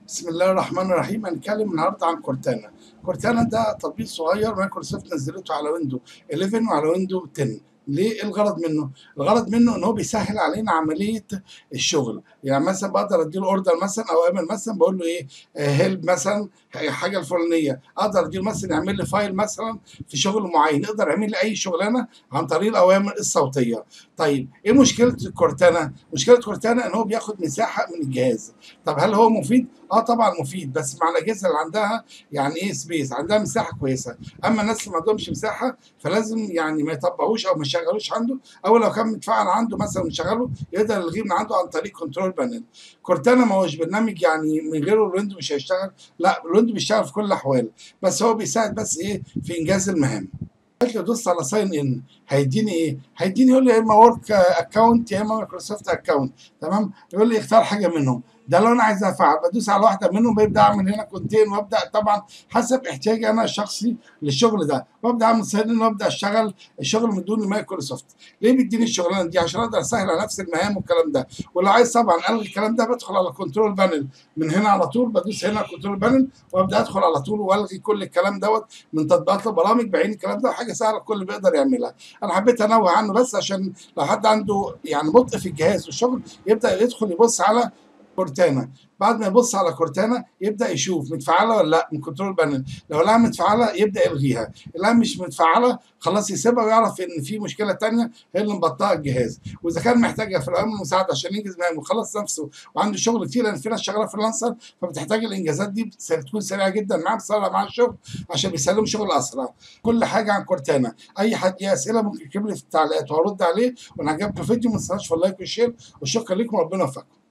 بسم الله الرحمن الرحيم هنتكلم النهارده عن كورتانا كورتانا ده تطبيق صغير مايكروسوفت نزلته على ويندو 11 وعلى ويندو 10 ليه الغرض منه؟ الغرض منه ان هو بيسهل علينا عمليه الشغل، يعني مثلا بقدر اديله اوردر مثلا او اعمل مثلا بقول له ايه هيلب مثلا حاجه الفلانيه، اقدر اديله مثلا يعمل لي فايل مثلا في شغل معين، يقدر يعمل لي اي شغلانه عن طريق الاوامر الصوتيه. طيب ايه مشكله كورتانا؟ مشكله كورتانا ان هو بياخد مساحه من الجهاز. طب هل هو مفيد؟ اه طبعا مفيد بس مع الاجهزه اللي عندها يعني ايه سبيس عندها مساحه كويسه اما الناس اللي ما عندهمش مساحه فلازم يعني ما يطبقوش او ما يشغلوش عنده او لو كان متفعل عنده مثلا وشغله يقدر يلغيه من عنده عن طريق كنترول بانل كورتانا ما هوش برنامج يعني من غيره الويندو مش هيشتغل لا الويندو بيشتغل في كل الاحوال بس هو بيساعد بس ايه في انجاز المهام قلت له دوست على ساين ان هيديني ايه؟ هيديني يقول لي يا اما ورك اكونت يا اما مايكروسوفت اكونت تمام؟ يقول لي اختار حاجه منهم ده لو انا عايز افعل بدوس على واحده منهم بيبدا اعمل هنا كونتين وابدا طبعا حسب احتياجي انا الشخصي للشغل ده وابدا اعمل ساين ان وابدا اشتغل الشغل من دون مايكروسوفت ليه بيديني الشغلانه دي عشان اقدر اسهل على نفسي المهام والكلام ده ولو عايز طبعا الغي الكلام ده بدخل على كنترول بانل من هنا على طول بدوس هنا كنترول بانل وابدا ادخل على طول والغي كل الكلام دوت من تطبيقات البرامج بعين الكلام ده حاجه سهله الكل بيقدر يعملها انا حبيت انوه عنه بس عشان لو حد عنده يعني بطء في الجهاز والشغل يبدا يدخل يبص على كورتانا بعد ما يبص على كورتانا يبدا يشوف متفعله ولا لا من كنترول بانل لو لها متفعله يبدا يلغيها لها مش متفعله خلاص يسيبها ويعرف ان في مشكله تانية هي اللي مبطئه الجهاز واذا كان محتاجها في الاوامر المساعده عشان ينجز مهامه ويخلص نفسه وعنده شغل كتير لان في ناس شغاله فريلانسر فبتحتاج الانجازات دي تكون سريعه جدا معاه بتسرع معاه الشغل عشان بيسلموا شغل اسرع كل حاجه عن كورتانا اي حد ليه اسئله ممكن يكتب لي في التعليقات وهرد عليه وانا عجبكم الفيديو ما تنساش في اللايك والشير وشكرا لكم وربنا يوفقكم